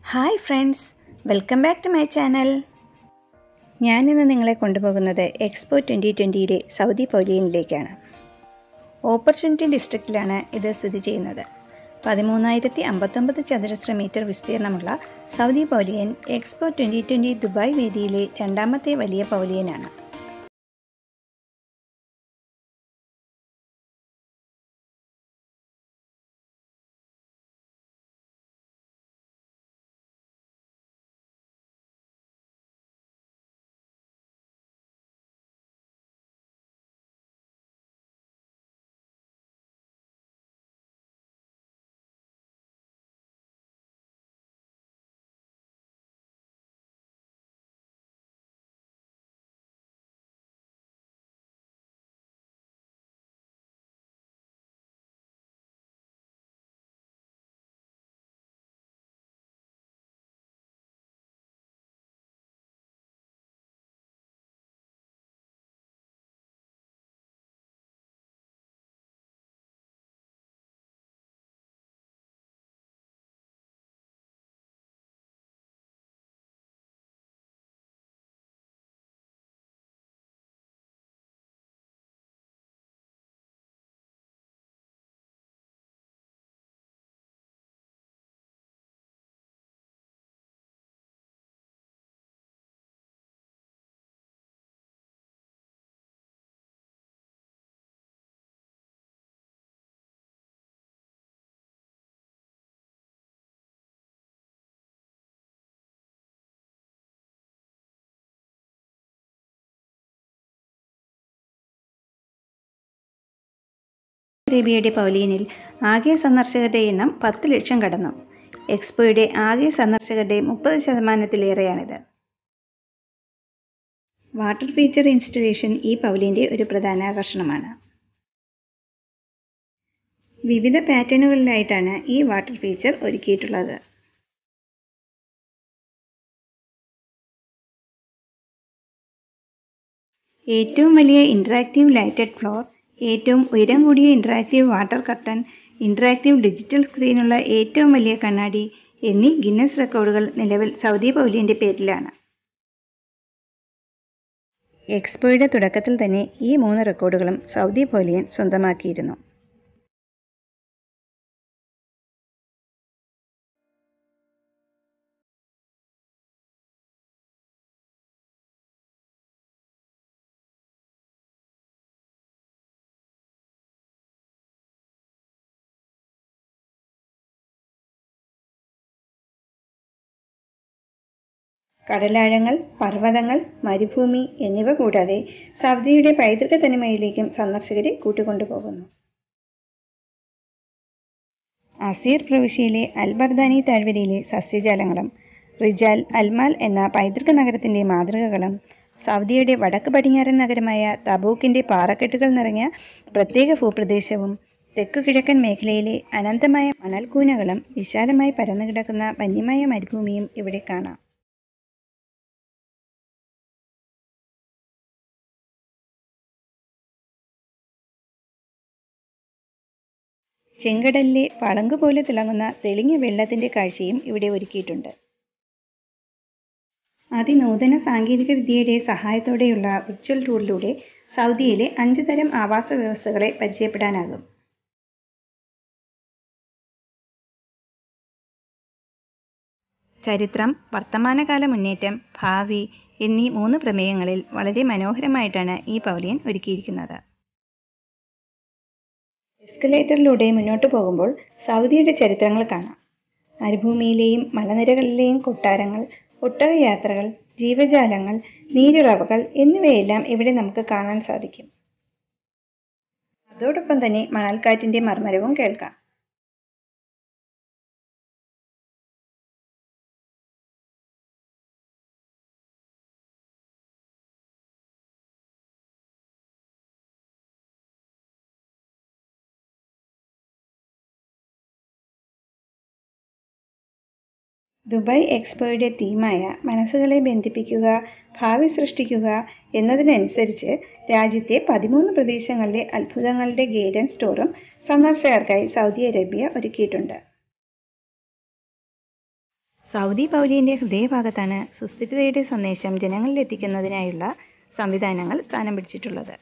hi friends welcome back to my channel ഞാനിന്ന് നിങ്ങളെ കൊണ്ടുപോകുന്നത് എക്സ്പോ ട്വൻ്റി ട്വൻ്റിയിലെ സൗദി പവലിയനിലേക്കാണ് ഓപ്പർച്യൂണിറ്റി ഡിസ്ട്രിക്റ്റിലാണ് ഇത് സ്ഥിതി ചെയ്യുന്നത് പതിമൂന്നായിരത്തി അമ്പത്തൊമ്പത് ചതുരശ്ര മീറ്റർ വിസ്തീർണമുള്ള Saudi pavilion expo twenty twenty Dubai വേദിയിലെ രണ്ടാമത്തെ വലിയ പവലിയനാണ് അറേബ്യയുടെ പവലിയനിൽ ആകെ സന്ദർശകരുടെ എണ്ണം പത്ത് ലക്ഷം കടന്നു എക്സ്പോയുടെ ആകെ സന്ദർശകരുടെ മുപ്പത് ശതമാനത്തിലേറെയാണിത് വാട്ടർ ഫീച്ചർ ഇൻസ്റ്റലേഷൻ ഈ പവലിയൻ്റെ ഒരു പ്രധാന ആകർഷണമാണ് വിവിധ പാറ്റേണുകളിലായിട്ടാണ് ഈ വാട്ടർ ഫീച്ചർ ഒരുക്കിയിട്ടുള്ളത് ഏറ്റവും വലിയ ഇൻറ്ററാക്റ്റീവ് ലൈറ്റഡ് ഫ്ലോർ ഏറ്റവും ഉയരം കൂടിയ interactive water curtain interactive digital സ്ക്രീനുള്ള ഏറ്റവും വലിയ കണ്ണാടി എന്നീ ഗിന്നസ് റെക്കോർഡുകൾ നിലവിൽ സൗദി പൗലിയൻ്റെ പേരിലാണ് എക്സ്പോയുടെ തുടക്കത്തിൽ തന്നെ ഈ മൂന്ന് റെക്കോർഡുകളും സൗദി പൗലിയൻ സ്വന്തമാക്കിയിരുന്നു കടലാഴങ്ങൾ പർവ്വതങ്ങൾ മരുഭൂമി എന്നിവ കൂടാതെ സൗദിയുടെ പൈതൃക തനിമയിലേക്കും സന്ദർശകരെ കൂട്ടിക്കൊണ്ടുപോകുന്നു അസീർ പ്രവിശ്യയിലെ അൽബർദാനി താഴ്വരയിലെ സസ്യജാലങ്ങളും റിജാൽ അൽമാൽ എന്ന പൈതൃക നഗരത്തിന്റെ മാതൃകകളും സൗദിയുടെ വടക്ക് പടിഞ്ഞാറൻ നഗരമായ തബൂക്കിന്റെ പാറക്കെട്ടുകൾ നിറഞ്ഞ പ്രത്യേക ഭൂപ്രദേശവും തെക്കു കിഴക്കൻ മേഖലയിലെ അനന്തമായ മണൽക്കൂനകളും വിശാലമായി പരന്നുകിടക്കുന്ന വന്യമായ മരുഭൂമിയും ഇവിടെ കാണാം ചെങ്കടലിലെ പളങ്കുപോലെ തിളങ്ങുന്ന തെളിഞ്ഞ വെള്ളത്തിന്റെ കാഴ്ചയും ഇവിടെ ഒരുക്കിയിട്ടുണ്ട് അതിനൂതന സാങ്കേതിക വിദ്യയുടെ സഹായത്തോടെയുള്ള വിർച്വൽ ടൂറിലൂടെ സൗദിയിലെ അഞ്ച് തരം ആവാസ വ്യവസ്ഥകളെ പരിചയപ്പെടാനാകും ചരിത്രം വർത്തമാനകാല മുന്നേറ്റം ഭാവി എന്നീ മൂന്ന് പ്രമേയങ്ങളിൽ വളരെ മനോഹരമായിട്ടാണ് ഈ പവലിയൻ ഒരുക്കിയിരിക്കുന്നത് എസ്കലേറ്ററിലൂടെ മുന്നോട്ട് പോകുമ്പോൾ സൗദിയുടെ ചരിത്രങ്ങൾ കാണാം മരുഭൂമിയിലെയും മലനിരകളിലെയും കൊട്ടാരങ്ങൾ ഒട്ടകയാത്രകൾ ജീവജാലങ്ങൾ നീരുറവകൾ എന്നിവയെല്ലാം ഇവിടെ നമുക്ക് കാണാൻ സാധിക്കും അതോടൊപ്പം തന്നെ മണൽക്കാറ്റിന്റെ മർമ്മരവും കേൾക്കാം ദുബായ് എക്സ്പോയുടെ തീമായ മനസ്സുകളെ ബന്ധിപ്പിക്കുക ഭാവി സൃഷ്ടിക്കുക എന്നതിനനുസരിച്ച് രാജ്യത്തെ പതിമൂന്ന് പ്രദേശങ്ങളിലെ അത്ഭുതങ്ങളുടെ ഗൈഡൻസ് സ്റ്റോറും സന്ദർശകർക്കായി സൗദി അറേബ്യ ഒരുക്കിയിട്ടുണ്ട് സൗദി പൗലിയൻ്റെ ഹൃദയഭാഗത്താണ് സുസ്ഥിരതയുടെ സന്ദേശം ജനങ്ങളിലെത്തിക്കുന്നതിനായുള്ള സംവിധാനങ്ങൾ സ്ഥാനം പിടിച്ചിട്ടുള്ളത്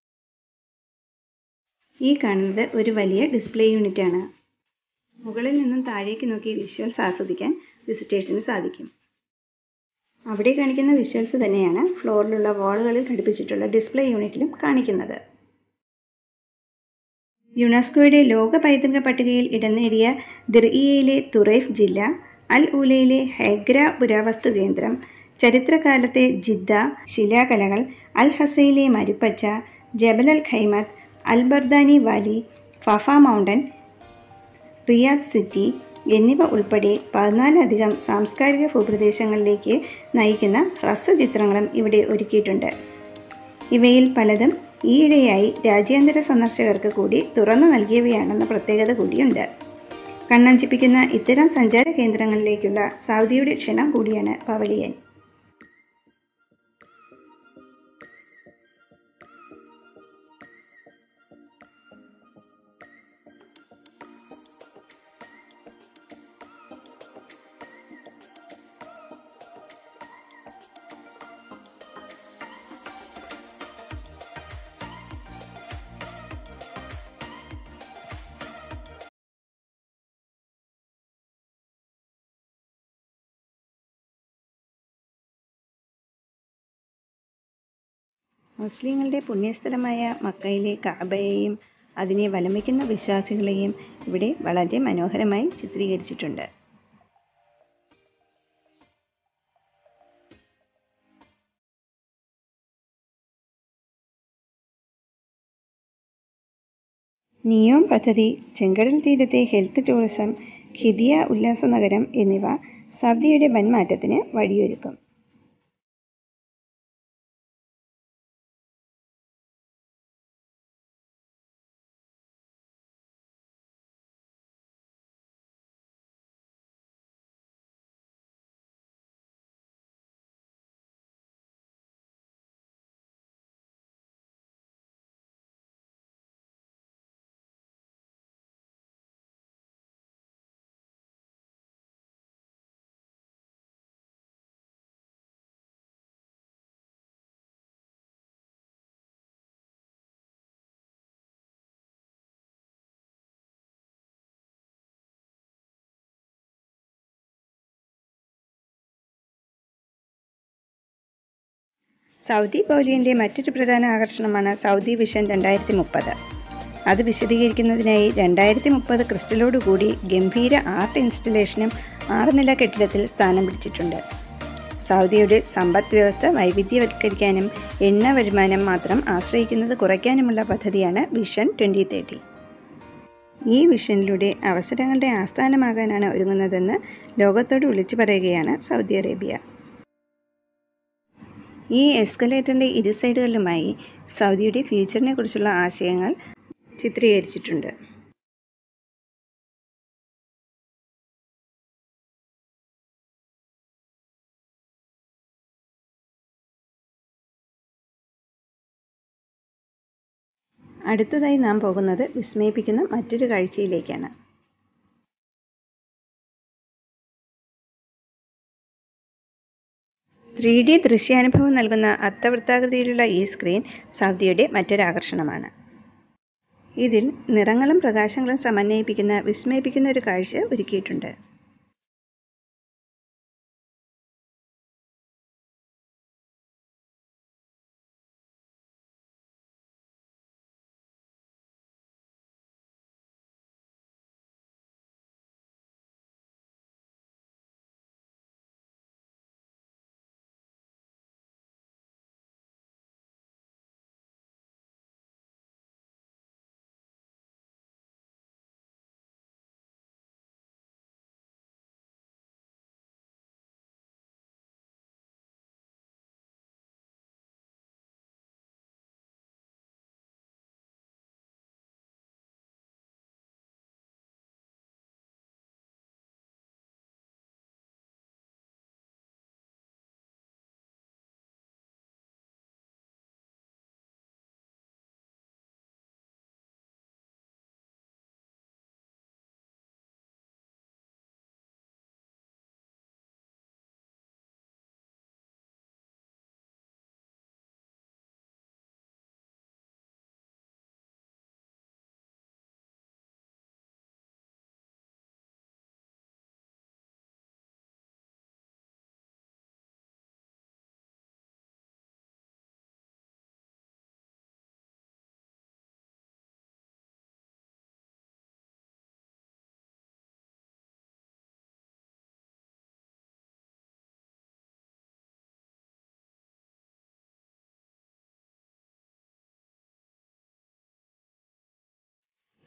ഈ കാണുന്നത് ഒരു വലിയ ഡിസ്പ്ലേ യൂണിറ്റ് ആണ് മുകളിൽ നിന്നും താഴേക്ക് നോക്കി വിഷ്വൽസ് ആസ്വദിക്കാൻ വിസിറ്റേഴ്സിന് സാധിക്കും അവിടെ കാണിക്കുന്ന വിഷ്വൽസ് തന്നെയാണ് ഫ്ലോറിലുള്ള വാളുകളിൽ ഘടിപ്പിച്ചിട്ടുള്ള ഡിസ്പ്ലേ യൂണിറ്റിലും കാണിക്കുന്നത് യുനെസ്കോയുടെ ലോക പൈതൃക പട്ടികയിൽ ഇടം നേടിയ ദിർഇയയിലെ തുറൈഫ് ജില്ല അൽ ഊലയിലെ ഹെഗ്ര പുരാവസ്തു കേന്ദ്രം ചരിത്രകാലത്തെ ജിദ്ദ ശിലാകലകൾ അൽ ഹസയിലെ മരുപ്പച്ച Jabal Al Khaimat Al Bardani valley Fifa mountain Riyadh city എന്നിവ ഉൾപ്പെടെ പതിനാലധികം സാംസ്കാരിക ഭൂപ്രദേശങ്ങളിലേക്ക് നയിക്കുന്ന ഹ്രസ്വചിത്രങ്ങളും ഇവിടെ ഒരുക്കിയിട്ടുണ്ട് ഇവയിൽ പലതും ഈയിടെയായി രാജ്യാന്തര സന്ദർശകർക്ക് കൂടി തുറന്നു നൽകിയവയാണെന്ന പ്രത്യേകത കൂടിയുണ്ട് കണ്ണഞ്ചിപ്പിക്കുന്ന ഇത്തരം സഞ്ചാര കേന്ദ്രങ്ങളിലേക്കുള്ള സൗദിയുടെ ക്ഷണം കൂടിയാണ് പവലിയൻ മുസ്ലിങ്ങളുടെ പുണ്യസ്ഥലമായ മക്കയിലെ കഅബയെയും അതിനെ വലമിക്കുന്ന വിശ്വാസികളെയും ഇവിടെ വളരെ മനോഹരമായി ചിത്രീകരിച്ചിട്ടുണ്ട് നിയോം പദ്ധതി ചെങ്കടൽ തീരത്തെ ഹെൽത്ത് ടൂറിസം ഖിദിയ ഉല്ലാസ നഗരം എന്നിവ സൗദിയുടെ വൻമാറ്റത്തിന് വഴിയൊരുക്കും സൗദി പൗലിയൻ്റെ മറ്റൊരു പ്രധാന ആകർഷണമാണ് സൗദി വിഷൻ രണ്ടായിരത്തി മുപ്പത് അത് വിശദീകരിക്കുന്നതിനായി രണ്ടായിരത്തി മുപ്പത് ക്രിസ്റ്റലോടുകൂടി ഗംഭീര ആർട്ട് ഇൻസ്റ്റലേഷനും ആറ് നില കെട്ടിടത്തിൽ സ്ഥാനം പിടിച്ചിട്ടുണ്ട് സൗദിയുടെ സമ്പദ് വ്യവസ്ഥ വൈവിധ്യവൽക്കരിക്കാനും എണ്ണ വരുമാനം മാത്രം ആശ്രയിക്കുന്നത് കുറയ്ക്കാനുമുള്ള പദ്ധതിയാണ് വിഷൻ ട്വൻ്റി തേർട്ടി ഈ വിഷനിലൂടെ അവസരങ്ങളുടെ ആസ്ഥാനമാകാനാണ് ഒരുങ്ങുന്നതെന്ന് ലോകത്തോട് വിളിച്ചു പറയുകയാണ് സൗദി അറേബ്യ ഈ എസ്കലേറ്ററിൻ്റെ ഇരു സൈഡുകളിലുമായി സൗദിയുടെ ഫ്യൂച്ചറിനെ കുറിച്ചുള്ള ആശയങ്ങൾ ചിത്രീകരിച്ചിട്ടുണ്ട് അടുത്തതായി നാം പോകുന്നത് വിസ്മയിപ്പിക്കുന്ന മറ്റൊരു കാഴ്ചയിലേക്കാണ് ത്രീ ഡി ദൃശ്യാനുഭവം നൽകുന്ന അർത്ഥവൃത്താകൃതിയിലുള്ള ഈ സ്ക്രീൻ സൗദിയുടെ മറ്റൊരു ആകർഷണമാണ് ഇതിൽ നിറങ്ങളും പ്രകാശങ്ങളും സമന്വയിപ്പിക്കുന്ന വിസ്മയിപ്പിക്കുന്ന ഒരു കാഴ്ച ഒരുക്കിയിട്ടുണ്ട്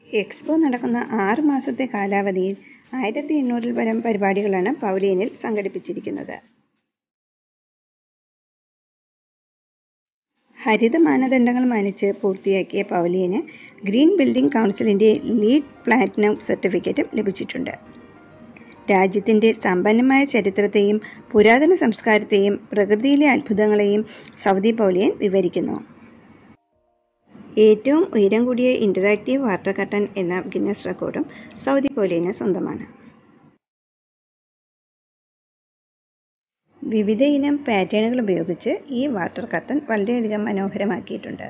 എക്സ്പോ നടക്കുന്ന ആറ് മാസത്തെ കാലാവധിയിൽ ആയിരത്തി എണ്ണൂറിൽ പരം പരിപാടികളാണ് പവലിയനിൽ സംഘടിപ്പിച്ചിരിക്കുന്നത് ഹരിത മാനദണ്ഡങ്ങൾ മാനിച്ച് പൂർത്തിയാക്കിയ പവലിയന് ഗ്രീൻ ബിൽഡിംഗ് കൗൺസിലിൻ്റെ ലീഡ് പ്ലാറ്റിനം സർട്ടിഫിക്കറ്റും ലഭിച്ചിട്ടുണ്ട് രാജ്യത്തിൻ്റെ സമ്പന്നമായ ചരിത്രത്തെയും പുരാതന സംസ്കാരത്തെയും പ്രകൃതിയിലെ അത്ഭുതങ്ങളെയും സൗദി പവലിയൻ വിവരിക്കുന്നു ഏറ്റവും ഉയരം കൂടിയ ഇൻ്ററാക്റ്റീവ് വാട്ടർ കട്ടൻ എന്ന ഗിന്നസ് റെക്കോർഡും സൗദി പവലിയന് സ്വന്തമാണ് വിവിധ ഇനം പാറ്റേണുകൾ ഉപയോഗിച്ച് ഈ വാട്ടർ കർട്ടൻ വളരെയധികം മനോഹരമാക്കിയിട്ടുണ്ട്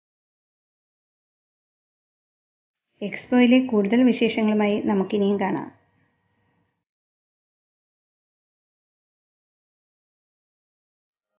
എക്സ്പോയിലെ കൂടുതൽ വിശേഷങ്ങളുമായി നമുക്കിനിയും കാണാം